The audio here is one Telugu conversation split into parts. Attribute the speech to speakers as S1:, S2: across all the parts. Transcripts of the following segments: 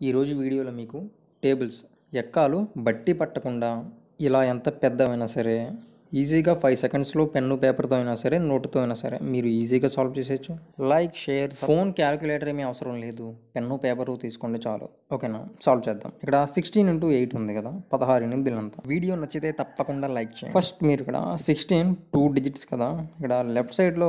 S1: ఈరోజు వీడియోలో మీకు టేబుల్స్ ఎక్కాలు బట్టి పట్టకుండా ఇలా ఎంత పెద్దవైనా సరే ఈజీగా ఫైవ్ సెకండ్స్లో పెన్ను పేపర్తో అయినా సరే నోటుతో అయినా సరే మీరు ఈజీగా సాల్వ్ చేసేయచ్చు లైక్ షేర్ ఫోన్ క్యాలిక్యులేటర్ ఏమీ అవసరం లేదు పెన్ను పేపరు తీసుకోండి చాలు ఓకేనా సాల్వ్ చేద్దాం ఇక్కడ సిక్స్టీన్ ఇంటూ ఎయిట్ ఉంది కదా పదహారు ఎనిమిదిలంతా వీడియో నచ్చితే తప్పకుండా లైక్ చేయండి ఫస్ట్ మీరు ఇక్కడ సిక్స్టీన్ టూ డిజిట్స్ కదా ఇక్కడ లెఫ్ట్ సైడ్లో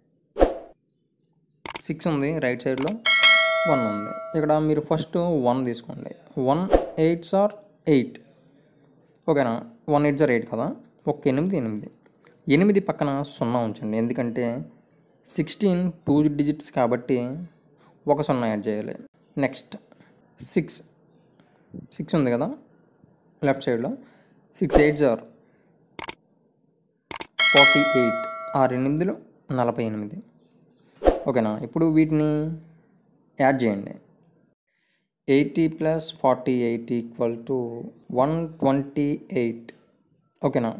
S1: సిక్స్ ఉంది రైట్ సైడ్లో వన్ ఉంది ఇక్కడ మీరు ఫస్ట్ వన్ తీసుకోండి వన్ ఎయిట్స్ ఆర్ ఎయిట్ ఓకేనా వన్ ఎయిట్స్ ఆర్ ఎయిట్ కదా ఒక ఎనిమిది ఎనిమిది ఎనిమిది పక్కన సున్నా ఉంచండి ఎందుకంటే సిక్స్టీన్ టూ డిజిట్స్ కాబట్టి ఒక సున్నా యాడ్ చేయాలి నెక్స్ట్ సిక్స్ సిక్స్ ఉంది కదా లెఫ్ట్ సైడ్లో six eights or forty eight ఆరు ఎనిమిదిలో నలభై ఎనిమిది ఓకేనా ఇప్పుడు వీటిని యాడ్ చేయండి eighty plus forty eight equal to one twenty eight ఓకేనా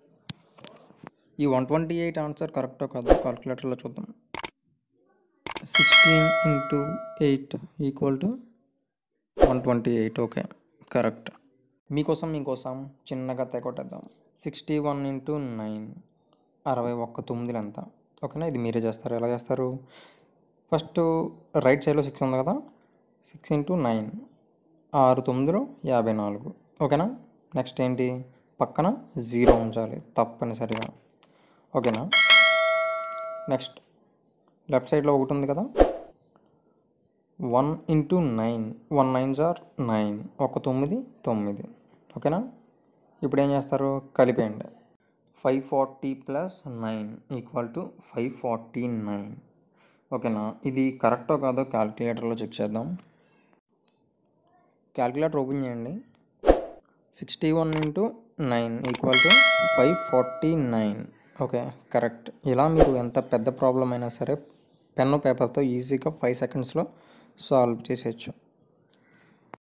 S1: ఈ వన్ ట్వంటీ ఎయిట్ ఆన్సర్ కరెక్టో కాదో కాల్కులేటర్లో చూద్దాం sixteen into eight equal to one twenty eight okay correct మీకోసం మీకోసం చిన్నగా తెగొట్టేద్దాం సిక్స్టీ వన్ ఇంటూ నైన్ అరవై ఒక్క తొమ్మిదిలు ఎంత ఓకేనా ఇది మీరే చేస్తారు ఎలా చేస్తారు ఫస్ట్ రైట్ సైడ్లో సిక్స్ ఉంది కదా సిక్స్ ఇంటూ నైన్ ఆరు తొమ్మిదిలో యాభై నాలుగు ఓకేనా నెక్స్ట్ ఏంటి పక్కన జీరో ఉంచాలి తప్పనిసరిగా ఓకేనా నెక్స్ట్ లెఫ్ట్ సైడ్లో ఒకటి ఉంది కదా one into nine one nines or nine ఒక తొమ్మిది తొమ్మిది ఓకేనా ఇప్పుడు ఏం చేస్తారు కలిపేయండి five forty plus nine equal to five forty nine ఓకేనా ఇది కరెక్టో కాదో క్యాల్కులేటర్లో చెక్ చేద్దాం క్యాల్కులేటర్ ఓపెన్ చేయండి sixty one into nine equal to five forty nine okay correct ఇలా మీరు ఎంత పెద్ద ప్రాబ్లం అయినా సరే పెన్ను పేపర్తో ఈజీగా ఫైవ్ సెకండ్స్లో సాల్వ్ చేసేయచ్చు